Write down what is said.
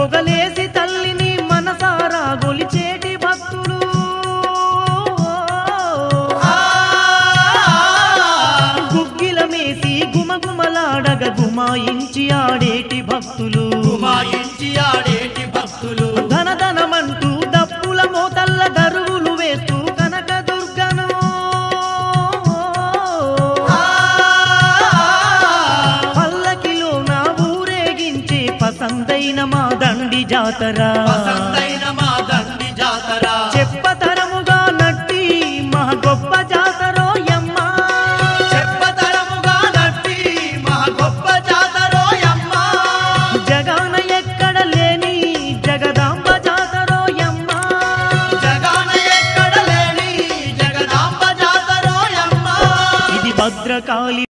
పొగలేసి తల్లిని మనసారా గొలిచేటి భక్తులు గుగ్గిల మేసి గుమగుమలాడగ గుమాయించి ఆడేటి భక్తులు గుమాయించి ఆడేటి భక్తులు ధన ధనమంటూ డప్పుల మోతల్ల దరువులు వేస్తూ కనక దుర్గను పల్లకిలో నా ఊరేగించే పసందైన మా దండి జాతర పసందైన మా దండి జాతర చెప్పతరముగా నట్టి మా గొప్ప జాతరో యమ్మ చెప్పతరముగా నట్టి మా గొప్ప జాతరోయమ్మ జగాన ఎక్కడ లేని జగదాంబ జాతరో యమ్మ జగాన ఎక్కడ లేని జగదాంబ జాతరోయమ్మ ఇది భద్రకాళి